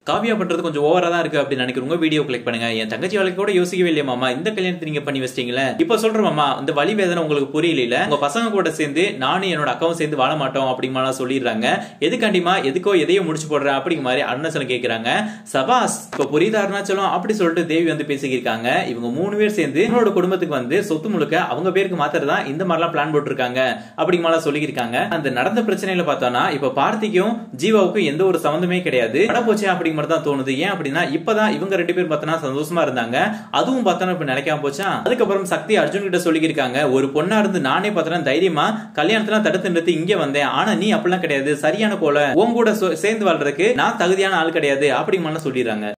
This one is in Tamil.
காவியா பண்றது கொஞ்சம் ஓவரா தான் இருக்கு அப்படின்னு நினைக்கிறவங்க வீடியோ கிளிக் பண்ணுங்க என் தங்கச்சி வாழ்க்கை கூட யோசிக்கவே இல்லையா மாமா இந்த கல்யாணத்தை நீங்க பண்ணி வச்சிட்டீங்களே இப்ப சொல்றேன் மாமா இந்த வழி வேதனை உங்களுக்கு புரியல உங்க பசங்க கூட சேர்ந்து நானும் என்னோட அக்காவும் சேர்ந்து வாழ மாட்டோம் அப்படிங்கிற சொல்லிடுறாங்க எதுக்காண்டிமா எதுக்கோ எதையோ முடிச்சு போடுறேன் அப்படிங்கிற மாதிரி அருணாச்சலம் கேக்குறாங்க சபாஸ் இப்ப புரியுதா அருணாச்சலம் அப்படி சொல்லிட்டு தேவி வந்து பேசிக்கிருக்காங்க இவங்க மூணு பேர் சேர்ந்து இவங்களோட குடும்பத்துக்கு வந்து சொத்து முழுக்க அவங்க பேருக்கு மாத்திரதா இந்த மாதிரிலாம் பிளான் போட்டிருக்காங்க அப்படிங்கிற மாதிரி சொல்லியிருக்காங்க அந்த நடந்த பிரச்சனையில பார்த்தோம்னா இப்ப பார்த்திக்கும் ஜீவாவுக்கும் எந்த ஒரு சம்பந்தமே கிடையாது பட போச்சே அப்படிங்கிற மாதிரி தான் தோணுது ஏன் அப்படின்னா இப்பதான் இவங்க ரெண்டு பேரும் பார்த்தோன்னா சந்தோஷமா இருந்தாங்க அதுவும் பார்த்தோன்னா இப்ப நினைக்காம போச்சா அதுக்கப்புறம் சக்தி அர்ஜுன் கிட்ட சொல்லியிருக்காங்க ஒரு பொண்ணா இருந்து நானே பார்த்தோன்னா தைரியமா கல்யாணத்தெல்லாம் தடுத்து நிறுத்தி இங்க வந்தேன் ஆனா நீ அப்படிலாம் கிடையாது சரியான போல உன் கூட சொ- சேர்ந்து வாழ்றதுக்கு நான் தகுதியான ஆள் கிடையாது அப்படிங்கிற மாதிரி சொல்லிடுறாங்க